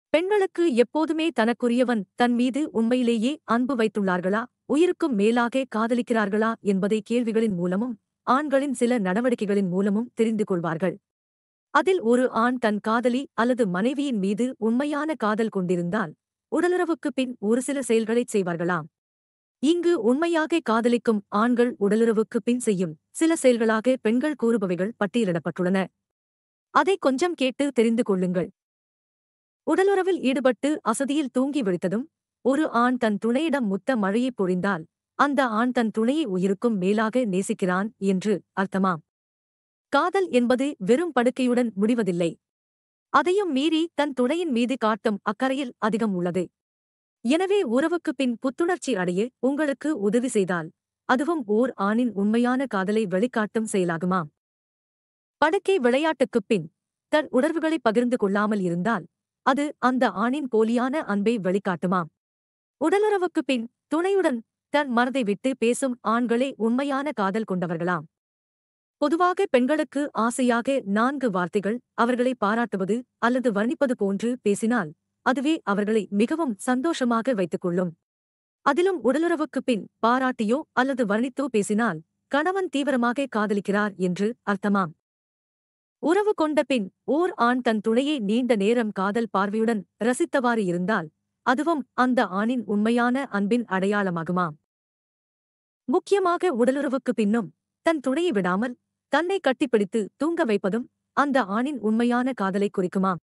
பெண்களுக்கு எப்போதுமே தனக்குரியவன் தன் மீது உண்மையிலேயே அன்பு வைத்துள்ளார்களா உயிருக்கும் மேலாக காதலிக்கிறார்களா என்பதை கேள்விகளின் மூலமும் ஆண்களின் சில நடவடிக்கைகளின் மூலமும் தெரிந்து கொள்வார்கள் அதில் ஒரு ஆண் தன் காதலி அல்லது மனைவியின் மீது உண்மையான காதல் கொண்டிருந்தால் உடலுறவுக்குப் பின் ஒரு சில செயல்களைச் செய்வார்களாம் இங்கு உண்மையாக காதலிக்கும் ஆண்கள் உடலுறவுக்குப் பின் செய்யும் சில செயல்களாக பெண்கள் கூறுபவைகள் பட்டியலிடப்பட்டுள்ளன அதை கொஞ்சம் கேட்டு தெரிந்து கொள்ளுங்கள் உடலுறவில் ஈடுபட்டு அசதியில் தூங்கி விழித்ததும் ஒரு ஆண் தன் துணையிடம் முத்த மழையை பொழிந்தால் அந்த ஆண் தன் துணையை உயிருக்கும் மேலாக நேசிக்கிறான் என்று அர்த்தமாம் காதல் என்பது வெறும் படுக்கையுடன் முடிவதில்லை அதையும் மீறி தன் துணையின் மீது காட்டும் அக்கறையில் அதிகம் உள்ளது எனவே உறவுக்குப் பின் புத்துணர்ச்சி அடைய உங்களுக்கு உதவி செய்தால் அதுவும் ஓர் ஆணின் உண்மையான காதலை வெளிக்காட்டும் செயலாகுமாம் படுக்கை விளையாட்டுக்குப் பின் தன் உணர்வுகளை பகிர்ந்து கொள்ளாமல் இருந்தால் அது அந்த ஆணின் போலியான அன்பை வெளிக்காட்டுமாம் உடலுறவுக்குப் பின் துணையுடன் தன் மனதை விட்டு பேசும் ஆண்களே உண்மையான காதல் கொண்டவர்களாம் பொதுவாக பெண்களுக்கு ஆசையாக நான்கு வார்த்தைகள் அவர்களை பாராட்டுவது அல்லது வர்ணிப்பது போன்று பேசினால் அதுவே அவர்களை மிகவும் சந்தோஷமாக வைத்துக் கொள்ளும் அதிலும் உடலுறவுக்குப் பின் பாராட்டியோ அல்லது வர்ணித்தோ பேசினால் கணவன் தீவிரமாக காதலிக்கிறார் என்று அர்த்தமாம் உறவு கொண்ட பின் ஓர் ஆண் தன் துணையை நீண்ட நேரம் காதல் பார்வையுடன் ரசித்தவாறு இருந்தால் அதுவும் அந்த ஆணின் உண்மையான அன்பின் அடையாளமாகுமாம் முக்கியமாக உடலுறவுக்கு பின்னும் தன் துணையை விடாமல் தன்னை கட்டிப்பிடித்து தூங்க வைப்பதும் அந்த ஆணின் உண்மையான காதலை குறிக்குமாம்